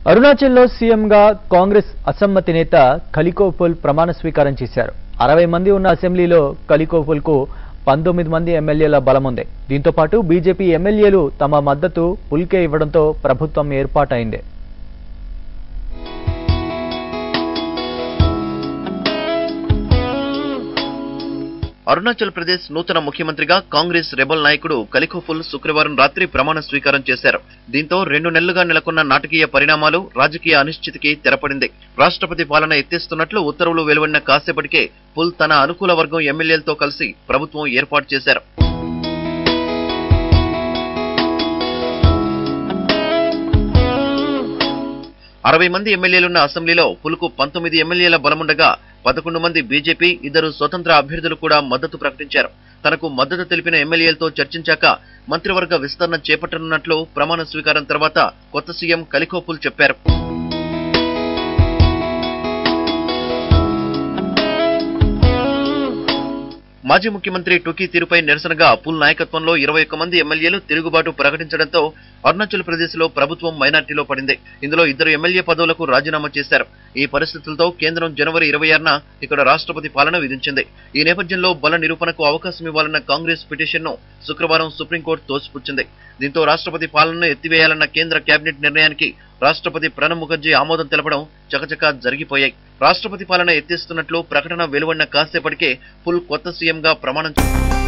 అరుణాచల్లో సీఎంగా కాంగ్రెస్ అసమ్మతి నేత ఖలికోపుల్ ప్రమాణ స్వీకారం చేశారు అరవై మంది ఉన్న అసెంబ్లీలో ఖలికోపుల్కు పంతొమ్మిది మంది ఎమ్మెల్యేల బలముంది దీంతో పాటు బీజేపీ ఎమ్మెల్యేలు తమ మద్దతు పుల్కే ఇవ్వడంతో ప్రభుత్వం ఏర్పాటైంది అరుణాచల్ ప్రదేశ్ నూతన ముఖ్యమంత్రిగా కాంగ్రెస్ రెబల్ నాయకుడు కలికోఫుల్ శుక్రవారం రాత్రి ప్రమాణ స్వీకారం చేశారు దీంతో రెండు నెలలుగా నెలకొన్న నాటకీయ పరిణామాలు రాజకీయ అనిశ్చితికి తెరపడింది రాష్ట్రపతి పాలన ఎత్తేస్తున్నట్లు ఉత్తర్వులు వెలువడిన కాసేపటికే పుల్ తన అనుకూల వర్గం ఎమ్మెల్యేలతో కలిసి ప్రభుత్వం ఏర్పాటు చేశారు అరవై మంది ఎమ్మెల్యేలున్న అసెంబ్లీలో పులుకు పంతొమ్మిది ఎమ్మెల్యేల బలముండగా పదకొండు మంది బీజేపీ ఇద్దరు స్వతంత్ర అభ్యర్థులు కూడా మద్దతు ప్రకటించారు తనకు మద్దతు తెలిపిన ఎమ్మెల్యేలతో చర్చించాక మంత్రివర్గ విస్తరణ చేపట్టనున్నట్లు ప్రమాణ స్వీకారం తర్వాత కొత్త సీఎం కలికోపుల్ చెప్పారు మాజీ ముఖ్యమంత్రి టుకీ తీరుపై నిరసనగా పుల్ నాయకత్వంలో ఇరవై ఒక్క మంది ఎమ్మెల్యేలు తిరుగుబాటు ప్రకటించడంతో అరుణాచల్ ప్రదేశ్ లో ప్రభుత్వం మైనార్టీలో పడింది ఇందులో ఇద్దరు ఎమ్మెల్యే పదవులకు రాజీనామా చేశారు ఈ పరిస్థితులతో కేంద్రం జనవరి ఇరవై ఆరున ఇక్కడ రాష్ట్రపతి పాలన విధించింది ఈ నేపథ్యంలో బల నిరూపణకు అవకాశం ఇవ్వాలన్న కాంగ్రెస్ పిటిషన్ ను శుక్రవారం సుప్రీంకోర్టు తోసిపుచ్చింది దీంతో రాష్ట్రపతి పాలనను ఎత్తివేయాలన్న కేంద్ర కేబినెట్ నిర్ణయానికి రాష్ట్రపతి ప్రణబ్ ముఖర్జీ ఆమోదం తెలపడం చకచకా జరిగిపోయాయి రాష్ట్రపతి పాలన ఎత్తేస్తున్నట్లు ప్రకటన వెలువడిన కాసేపటికే ఫుల్ కొత్త సీఎంగా ప్రమాణం చే-